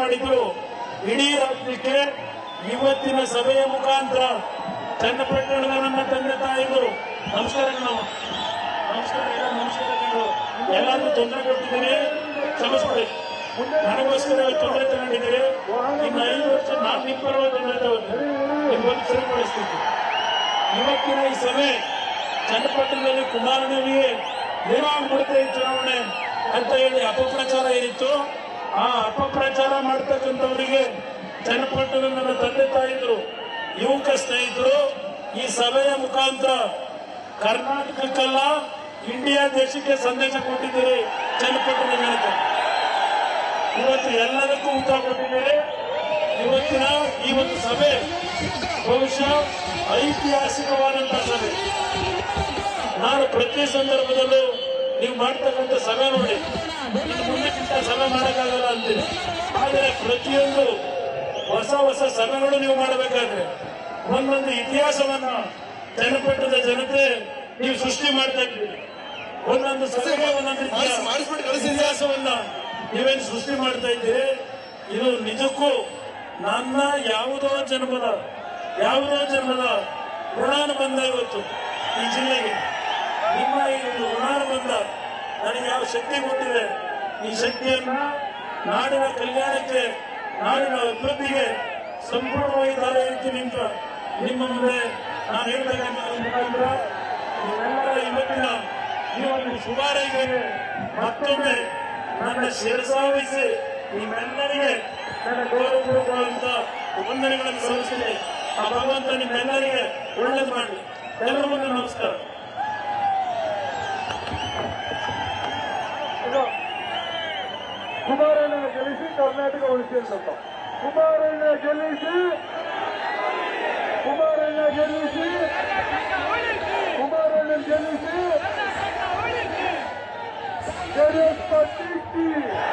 ಮಾಡಿದ್ರು ಇಡೀ ರಾಜ್ಯಕ್ಕೆ ಇವತ್ತಿನ ಸಭೆಯ ಮುಖಾಂತರ ಚನ್ನಪಟ್ಟಣದ ನಮ್ಮ ತಂದೆ ತಾಯಿಗಳು ನಮಸ್ಕಾರಗಳು ನಮಸ್ಕಾರ ಎಲ್ಲ ನಮಸ್ಕಾರಗಳು ಎಲ್ಲರಿಗೂ ತೊಂದರೆ ಕೊಟ್ಟಿದ್ದೀನಿ ಕ್ಷಮಿಸ್ಬಿಡಿ ನನಗೋಸ್ಕರ ಇವತ್ತು ತೊಂದರೆ ತಗೊಂಡಿದ್ದೀರಿ ಇನ್ನು ಐದು ವರ್ಷ ನಾನು ನಿಮ್ಮ ಪರವಾಗಿ ತೊಂದರೆ ತಗೋತೀನಿ ನಿಮ್ಮನ್ನು ಸರಿಪಡಿಸ್ತೀನಿ ಇವತ್ತಿನ ಈ ಸಭೆ ಚನ್ನಪಟ್ಟಣದಲ್ಲಿ ಕುಮಾರನಿಗೆ ಏನೋ ಆಗ್ಬಿಡುತ್ತೆ ಈ ಚುನಾವಣೆ ಅಂತ ಹೇಳಿ ಅಪಪ್ರಚಾರ ಏನಿತ್ತು ಆ ಅಪಪ್ರಚಾರ ಮಾಡ್ತಕ್ಕಂಥವರಿಗೆ ಚನ್ನಪಟ್ಟಣದ ನನ್ನ ತಂದೆ ತಾಯಿದ್ರು ಯುವಕ ಸ್ನೇಹಿತರು ಈ ಸಭೆಯ ಮುಖಾಂತರ ಕರ್ನಾಟಕಕ್ಕಲ್ಲ ಇಂಡಿಯಾ ದೇಶಕ್ಕೆ ಸಂದೇಶ ಕೊಟ್ಟಿದ್ದೀರಿ ಚನ್ನಪಟ್ಟಣ ಜನತೆ ಇವತ್ತು ಎಲ್ಲದಕ್ಕೂ ಉತ್ತರ ಕೊಟ್ಟಿದ್ದೀರಿ ಇವತ್ತಿನ ಈ ಒಂದು ಸಭೆ ಬಹುಶಃ ಐತಿಹಾಸಿಕವಾದಂತಹ ಸಭೆ ನಾನು ಪ್ರತಿ ಸಂದರ್ಭದಲ್ಲೂ ನೀವು ಮಾಡ್ತಕ್ಕಂಥ ಸಭೆ ನೋಡಿ ಇನ್ನು ಮುಂದಕ್ಕಿಂತ ಸಭೆ ಮಾಡೋಕ್ಕಾಗಲ್ಲ ಅಂತೀನಿ ಆದರೆ ಪ್ರತಿಯೊಂದು ಹೊಸ ಹೊಸ ಸಭೆಗಳು ನೀವು ಮಾಡಬೇಕಾದ್ರೆ ಒಂದೊಂದು ಇತಿಹಾಸವನ್ನ ಜನಪಟ್ಟದ ಜನತೆ ನೀವು ಸೃಷ್ಟಿ ಮಾಡ್ತಾ ಇದ್ದೀರಿ ಒಂದೊಂದು ಸಭೆಗೆ ಒಂದೊಂದು ಇತಿಹಾಸ- ಮಾಡಿಸ್ಬಿಟ್ಟು ಕಳಿಸಿ. ಇತಿಹಾಸವನ್ನ ನೀವೇನು ಸೃಷ್ಟಿ ಮಾಡ್ತಾ ಇದ್ದೀರಿ ಇದು ನಿಜಕ್ಕೂ ನನ್ನ ಯಾವುದೋ ಜನ್ಮದ ಯಾವುದೋ ಜನ್ಮದ ಋಣಾನು ಬಂದ ಇವತ್ತು ಈ ಜಿಲ್ಲೆಗೆ ನಿಮ್ಮ ಈ ಒಂದು ಋಣಾನು ಬಂದ ನನಗೆ ಯಾವ ಶಕ್ತಿ ಕೊಟ್ಟಿದೆ ಈ ಶಕ್ತಿಯನ್ನ ನಾಡಿನ ಕಲ್ಯಾಣಕ್ಕೆ ನಾಡಿನ ಅಭಿವೃದ್ಧಿಗೆ ಸಂಪೂರ್ಣವಾಗಿ ದಾರಿ ಇರ್ತೀನಿ ಅಂತ ನಿಮ್ಮ ಮುಂದೆ ನಾನು ಹೇಳ್ತಕ್ಕಂಥ ಮುಖಾಂತರ ನೀವೆಲ್ಲರ ಇವತ್ತಿನ ಈ ಒಂದು ಶುಭಾರೈಕೆಗೆ ಮತ್ತೊಮ್ಮೆ ನನ್ನ ಶಿರಸಾವಹಿಸಿ ನಿಮ್ಮೆಲ್ಲರಿಗೆ ನನ್ನ ಗೌರವಪೂರ್ವಕವಾದಂತ ವಂದನೆಗಳನ್ನು ಸಲ್ಲಿಸ್ತೀನಿ ಆ ಭಗವಂತ ನಿಮ್ಮೆಲ್ಲರಿಗೆ ಒಳ್ಳೇದು ಮಾಡಲಿ ಎಲ್ಲರ ಮುಂದೆ ನಮಸ್ಕಾರ ಕುಮಾರಣ್ಣ ಗೆಲ್ಲಿಸಿ ಕರ್ನಾಟಕ ಉಳಿಸಿ ಅಂತ ಕುಮಾರಣ್ಣ ಗೆಲ್ಲಿಸಿ ಕುಮಾರಣ್ಣ ಗೆಲ್ಲಿಸಿ ಕುಮಾರಣ್ಣ ಗೆಲ್ಲಿಸಿ ಜೆಡಿಎಸ್ ಪಟ್ಟಿ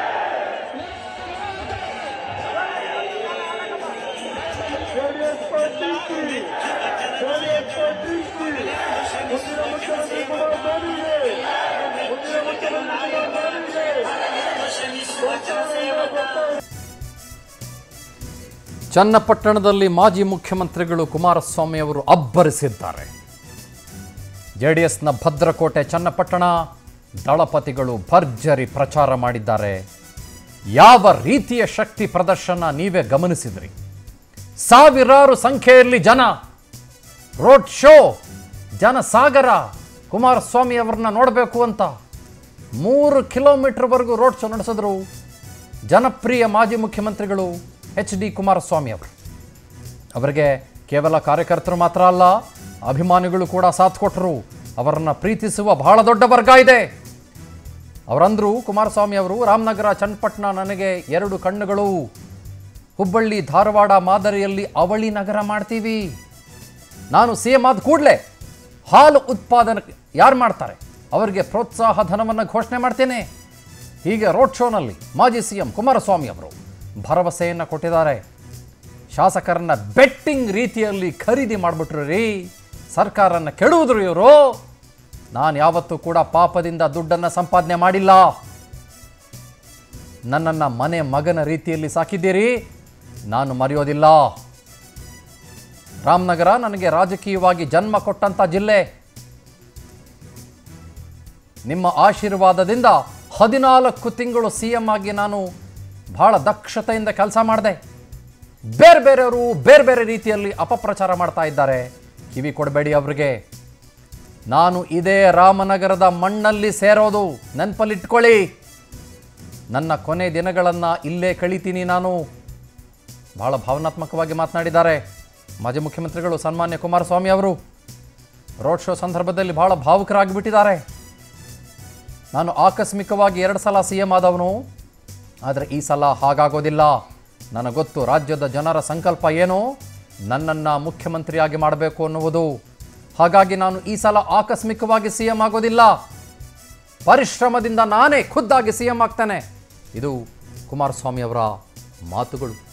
ಜೆಡಿಎಸ್ ಪಟ್ಟಿ ಜೆಡಿಎಸ್ ಪಟ್ಟಿ ಮುಂದಿನ ಮುಖ್ಯಮಂತ್ರಿ ಕುಮಾರಸ್ವಾಮಿಗೆ ಮುಂದಿನ ಮುಖ್ಯಮಂತ್ರಿ ಕುಮಾರಸ್ವಾಮಿಗೆ ಚನ್ನಪಟ್ಟಣದಲ್ಲಿ ಮಾಜಿ ಮುಖ್ಯಮಂತ್ರಿಗಳು ಕುಮಾರಸ್ವಾಮಿ ಅವರು ಅಬ್ಬರಿಸಿದ್ದಾರೆ ಜೆಡಿಎಸ್ನ ಭದ್ರಕೋಟೆ ಚನ್ನಪಟ್ಟಣ ದಳಪತಿಗಳು ಭರ್ಜರಿ ಪ್ರಚಾರ ಮಾಡಿದ್ದಾರೆ ಯಾವ ರೀತಿಯ ಶಕ್ತಿ ಪ್ರದರ್ಶನ ನೀವೇ ಗಮನಿಸಿದ್ರಿ ಸಾವಿರಾರು ಸಂಖ್ಯೆಯಲ್ಲಿ ಜನ ರೋಡ್ ಶೋ ಜನಸಾಗರ ಕುಮಾರಸ್ವಾಮಿ ಅವರನ್ನ ನೋಡಬೇಕು ಅಂತ ಮೂರು ಕಿಲೋಮೀಟರ್ವರೆಗೂ ರೋಡ್ ಶೋ ನಡೆಸಿದ್ರು ಜನಪ್ರಿಯ ಮಾಜಿ ಮುಖ್ಯಮಂತ್ರಿಗಳು ಎಚ್ ಡಿ ಕುಮಾರಸ್ವಾಮಿ ಅವರು ಅವರಿಗೆ ಕೇವಲ ಕಾರ್ಯಕರ್ತರು ಮಾತ್ರ ಅಲ್ಲ ಅಭಿಮಾನಿಗಳು ಕೂಡ ಸಾಥ್ ಕೊಟ್ಟರು ಅವರನ್ನು ಪ್ರೀತಿಸುವ ಬಹಳ ದೊಡ್ಡ ವರ್ಗ ಇದೆ ಅವರಂದ್ರು ಕುಮಾರಸ್ವಾಮಿ ಅವರು ರಾಮನಗರ ಚನ್ನಪಟ್ಟಣ ನನಗೆ ಎರಡು ಕಣ್ಣುಗಳು ಹುಬ್ಬಳ್ಳಿ ಧಾರವಾಡ ಮಾದರಿಯಲ್ಲಿ ಅವಳಿ ನಗರ ಮಾಡ್ತೀವಿ ನಾನು ಸಿ ಎಂ ಆದ ಕೂಡಲೇ ಹಾಲು ಉತ್ಪಾದನೆ ಯಾರು ಮಾಡ್ತಾರೆ ಅವರಿಗೆ ಪ್ರೋತ್ಸಾಹ ಧನವನ್ನು ಘೋಷಣೆ ಮಾಡ್ತೇನೆ ಹೀಗೆ ರೋಡ್ ಶೋನಲ್ಲಿ ಮಾಜಿ ಸಿ ಎಂ ಕುಮಾರಸ್ವಾಮಿ ಅವರು ಭರವಸೆಯನ್ನು ಕೊಟ್ಟಿದ್ದಾರೆ ಶಾಸಕರನ್ನ ಬೆಟ್ಟಿಂಗ್ ರೀತಿಯಲ್ಲಿ ಖರೀದಿ ಮಾಡಿಬಿಟ್ರು ರೀ ಸರ್ಕಾರನ ಕೆಡುವುದ್ರು ಇವರು ನಾನು ಯಾವತ್ತೂ ಕೂಡ ಪಾಪದಿಂದ ದುಡ್ಡನ್ನು ಸಂಪಾದನೆ ಮಾಡಿಲ್ಲ ನನ್ನನ್ನು ಮನೆ ಮಗನ ರೀತಿಯಲ್ಲಿ ಸಾಕಿದ್ದೀರಿ ನಾನು ಮರೆಯೋದಿಲ್ಲ ರಾಮನಗರ ನನಗೆ ರಾಜಕೀಯವಾಗಿ ಜನ್ಮ ಕೊಟ್ಟಂಥ ಜಿಲ್ಲೆ ನಿಮ್ಮ ಆಶೀರ್ವಾದದಿಂದ ಹದಿನಾಲ್ಕು ತಿಂಗಳು ಸಿ ಎಂ ಆಗಿ ನಾನು ಬಹಳ ದಕ್ಷತೆಯಿಂದ ಕೆಲಸ ಮಾಡಿದೆ ಬೇರೆ ಬೇರೆಯವರು ಬೇರೆ ಬೇರೆ ರೀತಿಯಲ್ಲಿ ಅಪಪ್ರಚಾರ ಮಾಡ್ತಾ ಇದ್ದಾರೆ ಕಿವಿ ಕೊಡಬೇಡಿ ಅವರಿಗೆ ನಾನು ಇದೇ ರಾಮನಗರದ ಮಣ್ಣಲ್ಲಿ ಸೇರೋದು ನೆನಪಲ್ಲಿಟ್ಕೊಳ್ಳಿ ನನ್ನ ಕೊನೆ ದಿನಗಳನ್ನು ಇಲ್ಲೇ ಕಳಿತೀನಿ ನಾನು ಬಹಳ ಭಾವನಾತ್ಮಕವಾಗಿ ಮಾತನಾಡಿದ್ದಾರೆ ಮಾಜಿ ಮುಖ್ಯಮಂತ್ರಿಗಳು ಸನ್ಮಾನ್ಯ ಕುಮಾರಸ್ವಾಮಿ ಅವರು ರೋಡ್ ಶೋ ಸಂದರ್ಭದಲ್ಲಿ ಬಹಳ ಭಾವುಕರಾಗಿಬಿಟ್ಟಿದ್ದಾರೆ ನಾನು ಆಕಸ್ಮಿಕವಾಗಿ ಎರಡು ಸಲ ಸಿ ಎಂ ಆದವನು ಆದರೆ ಈ ಸಲ ಹಾಗಾಗೋದಿಲ್ಲ ನನಗೆ ಗೊತ್ತು ರಾಜ್ಯದ ಜನರ ಸಂಕಲ್ಪ ಏನು ನನ್ನನ್ನು ಮುಖ್ಯಮಂತ್ರಿಯಾಗಿ ಮಾಡಬೇಕು ಅನ್ನುವುದು ಹಾಗಾಗಿ ನಾನು ಈ ಸಲ ಆಕಸ್ಮಿಕವಾಗಿ ಸಿ ಎಂ ಆಗೋದಿಲ್ಲ ಪರಿಶ್ರಮದಿಂದ ನಾನೇ ಖುದ್ದಾಗಿ ಸಿ ಎಂ ಆಗ್ತೇನೆ ಇದು ಕುಮಾರಸ್ವಾಮಿ ಅವರ ಮಾತುಗಳು